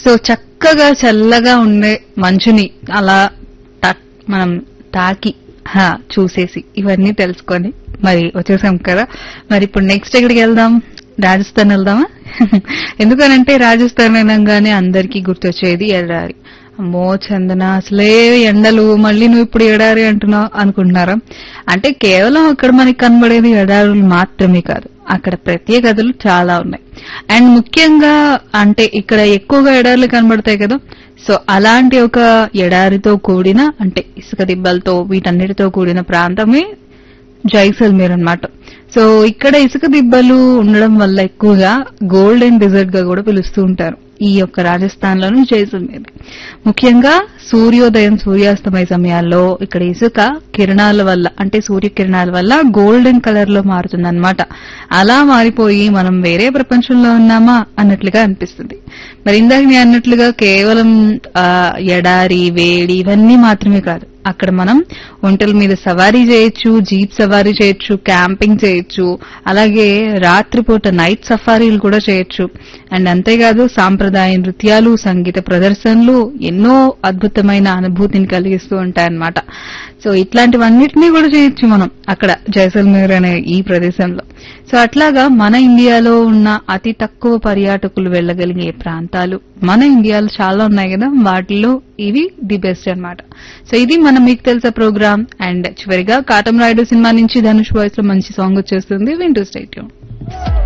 so చక్కగా చల్లగా ఉండే మంచుని అలా తా- మనం తాకి హా, చూసేసి ఇవన్నీ తెలుసుకొని మరి వచ్చేసాం కదా మరి ఇప్పుడు నెక్స్ట్ ఎక్కడికి వెళ్దాం రాజస్థాన్ వెళ్దామా ఎందుకనంటే రాజస్థాన్ అనగానే అందరికీ గుర్తొచ్చేది ఎడారి అమ్మో చందన అసలే ఎండలు మళ్ళీ నువ్వు ఇప్పుడు ఎడారి అంటున్నావు అనుకుంటున్నారా అంటే కేవలం అక్కడ మనకి కనబడేది ఎడారులు మాత్రమే కాదు అక్కడ ప్రత్యేకతలు చాలా ఉన్నాయి అండ్ ముఖ్యంగా అంటే ఇక్కడ ఎక్కువగా ఎడారులు కనబడతాయి కదా సో అలాంటి ఒక ఎడారితో కూడిన అంటే ఇసుక దిబ్బలతో వీటన్నిటితో కూడిన ప్రాంతమే జైసల్మేర్ అన్నమాట సో ఇక్కడ ఇసుక దిబ్బలు ఉండడం వల్ల ఎక్కువగా గోల్డెన్ డిజర్ట్ గా కూడా పిలుస్తూ ఉంటారు ఈ యొక్క రాజస్థాన్ లోని జైసల్మేర్ ముఖ్యంగా సూర్యోదయం సూర్యాస్తమయ సమయాల్లో ఇక్కడ ఇసుక కిరణాల వల్ల అంటే సూర్యకిరణాల వల్ల గోల్డెన్ కలర్ లో మారుతుందన్నమాట అలా మారిపోయి మనం వేరే ప్రపంచంలో ఉన్నామా అన్నట్లుగా అనిపిస్తుంది మరి ఇందాక నేను అన్నట్లుగా కేవలం ఆ, ఎడారి వేడి ఇవన్నీ మాత్రమే కాదు అక్కడ మనం ఒంటల మీద సవారీ చేయొచ్చు జీప్ సవారీ చేయొచ్చు క్యాంపింగ్ చేయొచ్చు అలాగే రాత్రిపూట నైట్ సఫారీలు కూడా చేయొచ్చు అండ్ అంతేకాదు సాంప్రదాయ నృత్యాలు సంగీత ప్రదర్శనలు ఎన్నో అద్భుతమైన అనుభూతిని కలిగిస్తూ ఉంటాయన్నమాట సో ఇట్లాంటివన్నిటినీ కూడా చేయొచ్చు మనం అక్కడ జైసల్మేర్ అనే ఈ ప్రదేశంలో సో అట్లాగా మన ఇండియాలో ఉన్న అతి తక్కువ పర్యాటకులు వెళ్ళగలిగే ప్రాంతాలు మన ఇండియాలో చాలా ఉన్నాయి కదా వాటిలో ఇవి ది బెస్ట్ అన్నమాట సో ఇది మనం మీకు తెలిసే ప్రోగ్రామ్ అండ్ చివరిగా కాటం రాయుడు సినిమా నుంచి ధనుష్ వాయిస్ లో మంచి సాంగ్ వచ్చేస్తుంది వింటూ స్టేట్యూన్